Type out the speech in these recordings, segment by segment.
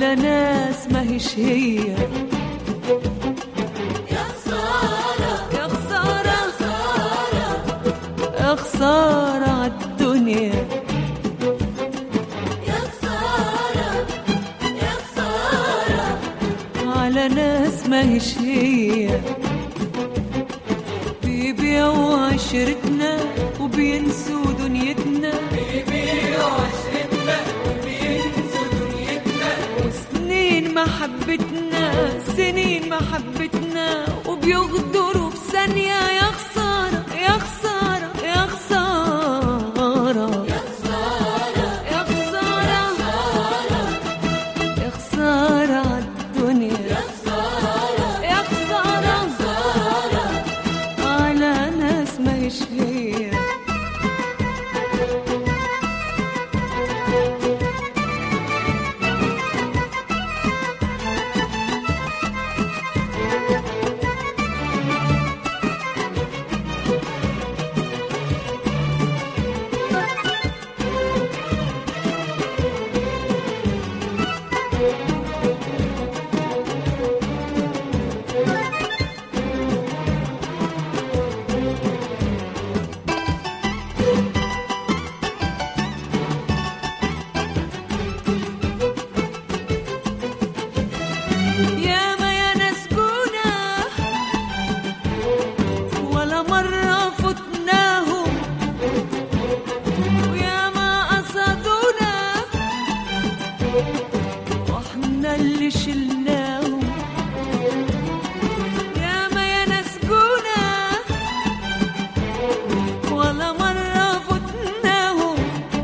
على ناس ما هيش هي يا خسارة يا خسارة خسارة يا خسارة عالدنيا يا خسارة يا خسارة على ناس ما هيش هي بيبيعوا عشرتنا وبينسوا دنيتنا وسنين محبتنا سنين محبتنا وبيغدروا في ثانية يا خسارة يا خسارة يا خسارة يا خسارة يا خسارة يا خسارة عالدنيا يا خسارة يا خسارة خسارة على ناس ما هيش هي يا ما يا ناس كنا ولا مرة فتناهم ويا ما قصدونا واحنا اللي شلناهم يا ما يا ناس كنا ولا مرة فتناهم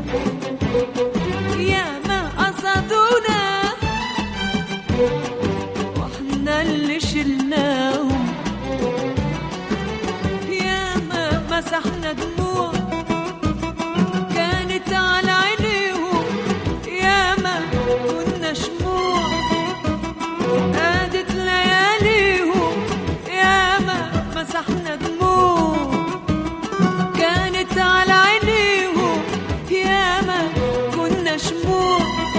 يا ما قصدونا واحنا اللي شلناهم ياما مسحنا دموع كانت على عينيهم ياما كنا شموع قادت لياليهم ياما مسحنا دموع كانت على عينيهم ياما كنا شموع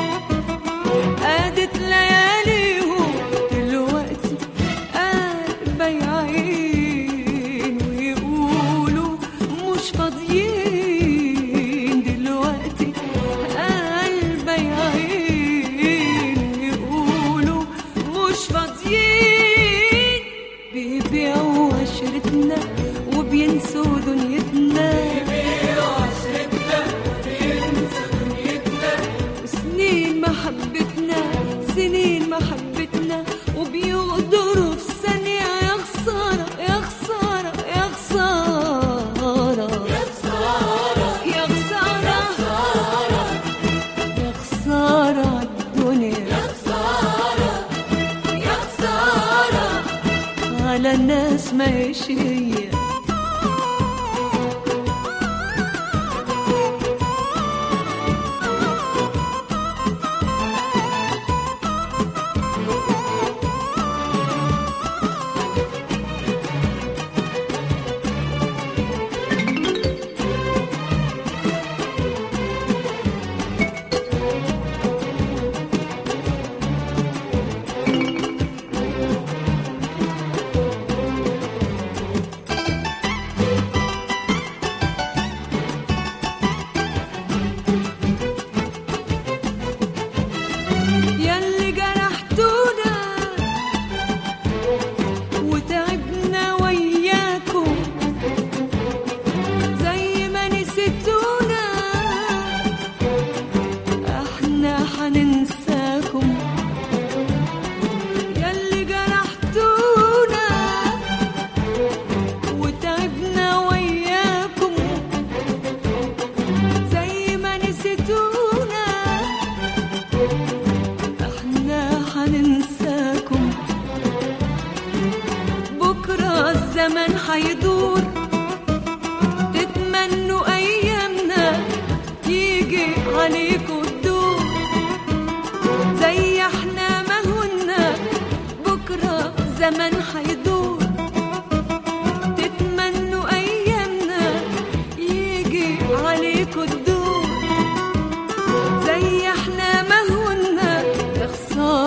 قادت لياليهم دلوقتي قلبي عين ويقولوا مش فاضيين دلوقتي قلبي عين ويقولوا مش فاضيين بيبيعوا عشرتنا وبينسوا دنيتنا سنين محبتنا سنين محبتنا وبيغدروا في ثانية يا خسارة يا خسارة يا خسارة يا خسارة يا خسارة يا خسارة عالدنيا يا خسارة يا خسارة على الناس ما هيش هي ياللي جرحتونا وتعبنا وياكم زي ما نسيتونا احنا حننساكم ياللي جرحتونا وتعبنا وياكم زي ما نسيتونا احنا حننساكم بكرة الزمن حيدور تتمنوا ايامنا يجي عليكم الدور زي احنا ما هنا بكرة زمن حيدور تتمنوا ايامنا يجي عليكم الدور زي احنا ما هنا يا خسارة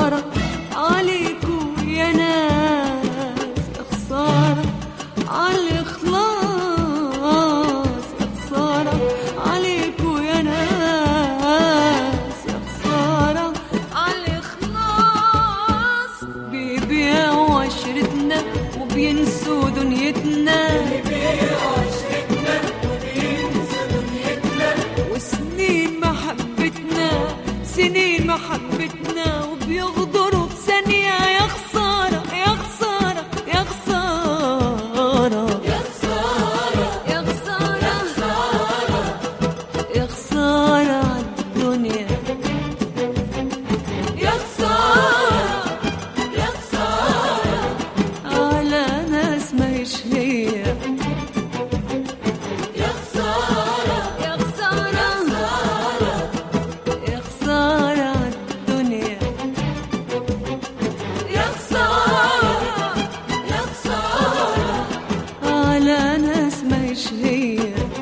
مش هي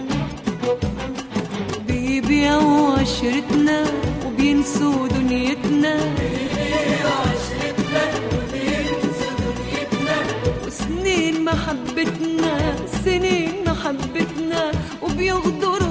بيبيعوا عشرتنا وبينسوا دنيتنا وسنين محبتنا سنين محبتنا وبيغدروا